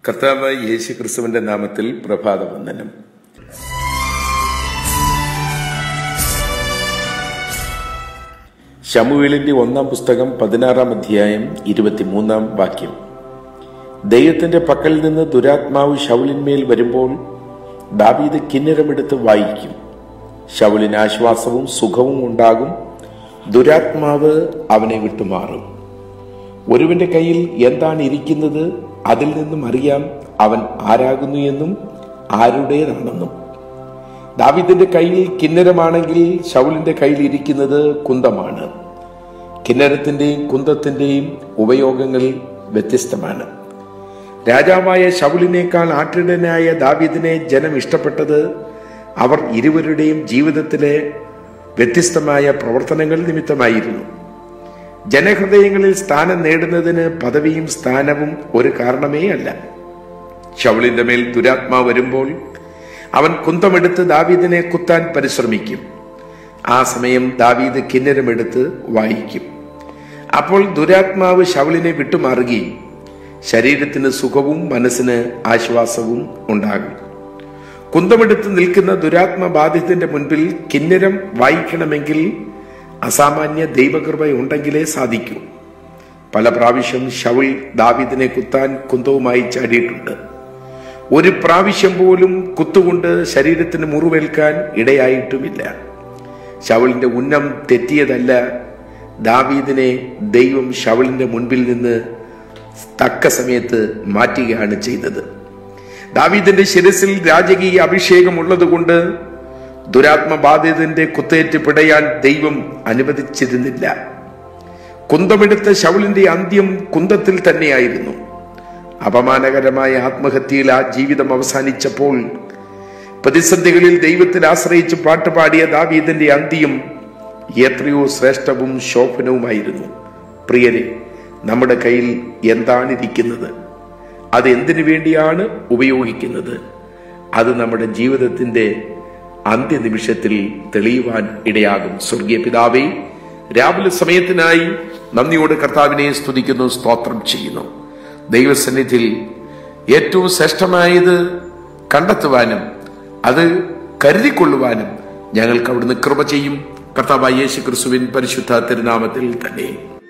കർത്താവ് യേശു ക്രിസ്തുവിന്റെ നാമത്തിൽ പ്രഭാത വന്ദനം ശമുവേലിന്റെ ഒന്നാം പുസ്തകം പതിനാറാം അധ്യായം ഇരുപത്തിമൂന്നാം വാക്യം ദൈവത്തിന്റെ പക്കൽ നിന്ന് ദുരാത്മാവ് ശൗലിന്മേൽ വരുമ്പോൾ ദാവീദ് കിന്നരമെടുത്ത് വായിക്കും ശൗലിന് ആശ്വാസവും സുഖവും ഉണ്ടാകും ദുരാത്മാവ് അവനെ വിട്ടുമാറും ഒരുവന്റെ കയ്യിൽ എന്താണ് ഇരിക്കുന്നത് അതിൽ നിന്നും അറിയാം അവൻ ആരാകുന്നു എന്നും ആരുടേതാണെന്നും ദാവിദിന്റെ കയ്യിൽ കിന്നരമാണെങ്കിൽ ശൗലിന്റെ കയ്യിൽ ഇരിക്കുന്നത് കുന്തമാണ് കിന്നരത്തിന്റെയും കുന്തത്തിന്റെയും ഉപയോഗങ്ങൾ വ്യത്യസ്തമാണ് രാജാവായ ശൗലിനേക്കാൾ ആട്ടിടനായ ദാവീദിനെ ജനം ഇഷ്ടപ്പെട്ടത് അവർ ഇരുവരുടെയും ജീവിതത്തിലെ വ്യത്യസ്തമായ പ്രവർത്തനങ്ങൾ നിമിത്തമായിരുന്നു ജനഹൃദയങ്ങളിൽ സ്ഥാനം നേടുന്നതിന് പദവിയും സ്ഥാനവും ഒരു കാരണമേ അല്ല ഷൗലിന്റെ മേൽ ദുരാത്മാ വരുമ്പോൾ അവൻ കുന്തമെടുത്ത് ദാവീദിനെ കുത്താൻ പരിശ്രമിക്കും ആ സമയം ദാവീദ് കിന്നരമെടുത്ത് വായിക്കും അപ്പോൾ ദുരാത്മാവ് ശവളിനെ വിട്ടുമാറുകയും ശരീരത്തിന് സുഖവും മനസ്സിന് ആശ്വാസവും ഉണ്ടാകും കുന്തമെടുത്ത് നിൽക്കുന്ന ദുരാത്മബാധിതന്റെ മുൻപിൽ കിന്നരം വായിക്കണമെങ്കിൽ അസാമാന്യ ദൈവകൃപ ഉണ്ടെങ്കിലേ സാധിക്കൂ പല പ്രാവശ്യം ഷവിൾ ദാവിദിനെ കുത്താൻ കുന്തവുമായി ചാടിയിട്ടുണ്ട് ഒരു പ്രാവശ്യം പോലും കുത്തുകൊണ്ട് ശരീരത്തിന് മുറിവേൽക്കാൻ ഇടയായിട്ടുമില്ല ഷവളിന്റെ ഉന്നം തെറ്റിയതല്ല ദാവീദിനെ ദൈവം ഷവളിന്റെ മുൻപിൽ നിന്ന് തക്ക സമയത്ത് മാറ്റുകയാണ് ചെയ്തത് ദാവീദിന്റെ ശിരസിൽ രാജകീയ അഭിഷേകം ഉള്ളതുകൊണ്ട് ദുരാത്മബാധിതന്റെ കുത്തേറ്റ് പിടയാൻ ദൈവം അനുവദിച്ചിരുന്നില്ല കുന്തമെടുത്ത ശൗലിന്റെ അന്ത്യം കുന്തത്തിൽ തന്നെയായിരുന്നു അപമാനകരമായ ആത്മഹത്യയിൽ ആ ജീവിതം അവസാനിച്ചപ്പോൾ പ്രതിസന്ധികളിൽ ദൈവത്തിൽ ആശ്രയിച്ച് പാട്ടുപാടിയ ദാവീദിന്റെ അന്ത്യം എത്രയോ ശ്രേഷ്ഠവും ശോഭനവുമായിരുന്നു പ്രിയരെ നമ്മുടെ കയ്യിൽ എന്താണ് ഇരിക്കുന്നത് അത് എന്തിനു വേണ്ടിയാണ് ഉപയോഗിക്കുന്നത് അത് നമ്മുടെ ജീവിതത്തിന്റെ അന്ത്യനിമിഷത്തിൽ തെളിയുവാൻ ഇടയാകും സ്വർഗീയ പിതാവേ രാവിലെ സമയത്തിനായി നന്ദിയോട് കർത്താവിനെ സ്തുതിക്കുന്നു സ്തോത്രം ചെയ്യുന്നു ദൈവസന്നിധിയിൽ ഏറ്റവും ശ്രേഷ്ഠമായത് കണ്ടെത്തുവാനും അത് കരുതിക്കൊള്ളുവാനും ഞങ്ങൾക്ക് അവിടുന്ന് കൃപ ചെയ്യും കർത്താവായ യേശു ക്രിസ്തുവിൻ പരിശുദ്ധ തിരുനാമത്തിൽ തന്നെ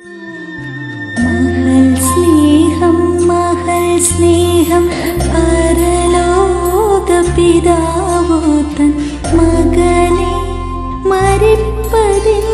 മഹൽ സ്നേഹം മഹൽ സ്നേഹം പരലോക പിതാവോ തൻ മകനെ മരിപ്പതിൽ